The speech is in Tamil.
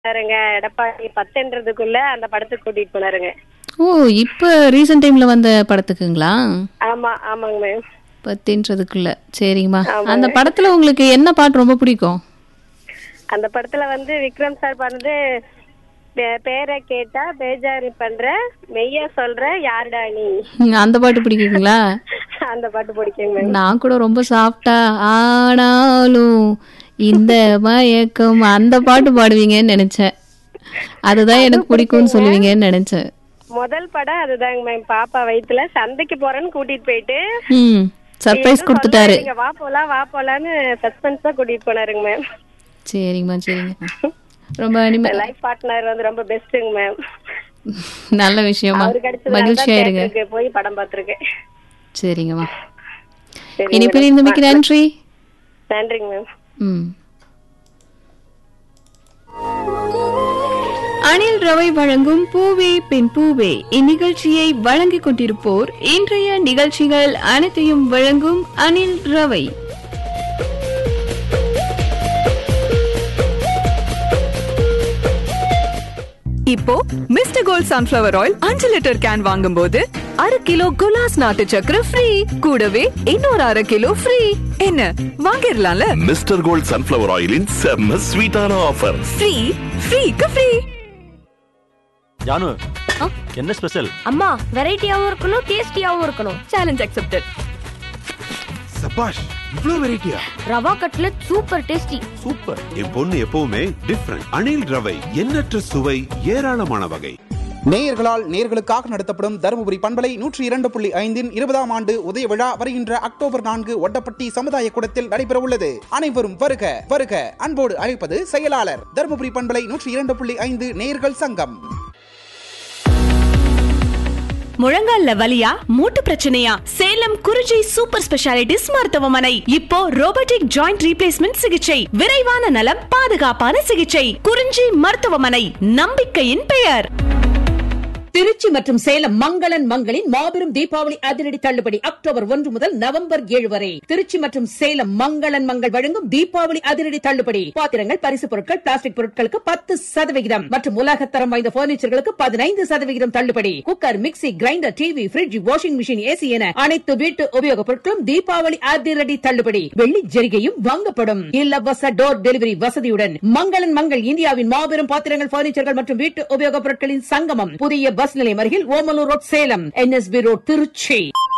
போனாருங்க எடப்பாடி பத்துன்றதுக்குள்ள அந்த படத்துக்கு கூட்டிட்டு போனாருங்க ஓ இப்போ ரீசெண்ட் டைம்ல வந்த படத்துக்குங்களா ஆமா ஆமாங்க மேம் பத்துன்றதுக்குள்ள சரிங்கம்மா ஆமாங்க. அந்த படத்துல உங்களுக்கு என்ன பாட்டு ரொம்ப பிடிக்கும் அந்த படத்துல வந்து விக்ரம் சார் பண்ணது பே- பேரை கேட்டா பேஜாரு பண்ற மெய்யா சொல்ற யாருடா நீ ம், அந்த பாட்டு பிடிக்குங்களா அந்த பாட்டு பிடிக்குங்க மேம் நான் கூட ரொம்ப சாஃப்டா ஆனாலும் இந்த மயக்கம் அந்த பாட்டு பாடுவீங்கன்னு நினைச்சேன் அதுதான் எனக்கு பிடிக்கும்னு சொல்லுவீங்கன்னு நினைச்சேன் முதல் படம் அதுதாங்க மேம் பாப்பா வயித்துல சந்தைக்கு போறேன்னு கூட்டிட்டு போயிட்டு ம் சர்ப்ரைஸ் கொடுத்துட்டாரு நீங்க வா போலாம் வா போலான்னு சஸ்பென்ஸா கூட்டிட்டு போனாருங்க மேம் சரிங்கம்மா சரிங்க ரொம்ப நிம்ம- லைஃப் பார்ட்னர் வந்து ரொம்ப பெஸ்ட்டுங்க மேம் நல்ல விஷயமா அவரு கிடைச்சதுனால மகிழ்ச்சியா தான் இருங்க theatreக்கு போய் படம் பார்த்திருக்கேன் சரிங்கம்மா சரிங்க இனி madam. பிரிந்தமைக்கு நன்றி நன்றிங்க மேம் ம் அணில் ரவை வழங்கும் பூவே பெண் பூவே இந்நிகழ்ச்சியை வழங்கிக் கொண்டிருப்போர் இன்றைய நிகழ்ச்சிகள் அனைத்தையும் வழங்கும் அணில் ரவை இப்போ மிஸ்டர் கோல்ட் சன்ஃபிளவர் ஆயில் அஞ்சு லிட்டர் கேன் வாங்கும்போது அரை கிலோ குலாஸ் நாட்டு சக்கரை ஃப்ரீ கூடவே இன்னொரு அரை கிலோ ஃப்ரீ என்ன வாங்கிடலாம்ல மிஸ்டர் கோல்ட் சன்ஃபிளவர் ஆயிலின் செம்ம ஸ்வீட்டான ஆஃபர் ஃப்ரீ ஃப்ரீக்கு ஃப்ரீ ஜானு என்ன ஸ்பெஷல் அம்மா வெரைட்டியாவும் இருக்கணும் டேஸ்டியாவும் இருக்கணும் சேலஞ்ச் அக்செப்டட் சபாஷ் இவ்ளோ வெரைட்டியா rava cutlet super tasty super என் பொண்ணு எப்பவுமே டிஃப்ரெண்ட் அணில் ரவை எண்ணற்ற சுவை ஏராளமான வகை நேயர்களால் நேயர்களுக்காக நடத்தப்படும் தருமபுரி பண்பலை நூற்றி இரண்டு புள்ளி ஐந்தின் இருபதாம் ஆண்டு உதய விழா வருகின்ற அக்டோபர் நான்கு ஒட்டப்பட்டி சமுதாய கூடத்தில் நடைபெற உள்ளது அனைவரும் வருக வருக அன்போடு அழைப்பது செயலாளர் தருமபுரி பண்பலை நூற்றி இரண்டு புள்ளி ஐந்து நேயர்கள் சங்கம் முழங்கால்ல வலியா மூட்டு பிரச்சனையா சேலம் குறிஞ்சி சூப்பர் ஸ்பெஷாலிட்டிஸ் மருத்துவமனை இப்போ ரோபோட்டிக் ஜாயிண்ட் ரீப்ளேஸ்மெண்ட் சிகிச்சை விரைவான நலம் பாதுகாப்பான சிகிச்சை குறிஞ்சி மருத்துவமனை நம்பிக்கையின் பெயர் திருச்சி மற்றும் சேலம் மங்களன் மங்களின் மாபெரும் தீபாவளி அதிரடி தள்ளுபடி அக்டோபர் ஒன்று முதல் நவம்பர் ஏழு வரை திருச்சி மற்றும் சேலம் மங்களன் மங்கள் வழங்கும் தீபாவளி அதிரடி தள்ளுபடி பாத்திரங்கள் பரிசு பொருட்கள் பிளாஸ்டிக் பொருட்களுக்கு பத்து சதவிகிதம் மற்றும் உலகத்தரம் வாய்ந்த பர்னிச்சர்களுக்கு பதினைந்து சதவிகிதம் தள்ளுபடி cooker mixie grinder TV fridge washing machine AC என அனைத்து வீட்டு உபயோகப் பொருட்களும் தீபாவளி அதிரடி தள்ளுபடி வெள்ளி ஜரிகையும் வாங்கப்படும் இலவச டோர் டெலிவரி வசதியுடன் மங்களன் மங்கள் இந்தியாவின் மாபெரும் பாத்திரங்கள் பர்னிச்சர்கள் மற்றும் வீட்டு உபயோகப் பொருட்களின் சங்கமம் புதிய பஸ் நிலையம் அருகில் Omalur road Salem NSB road Trichy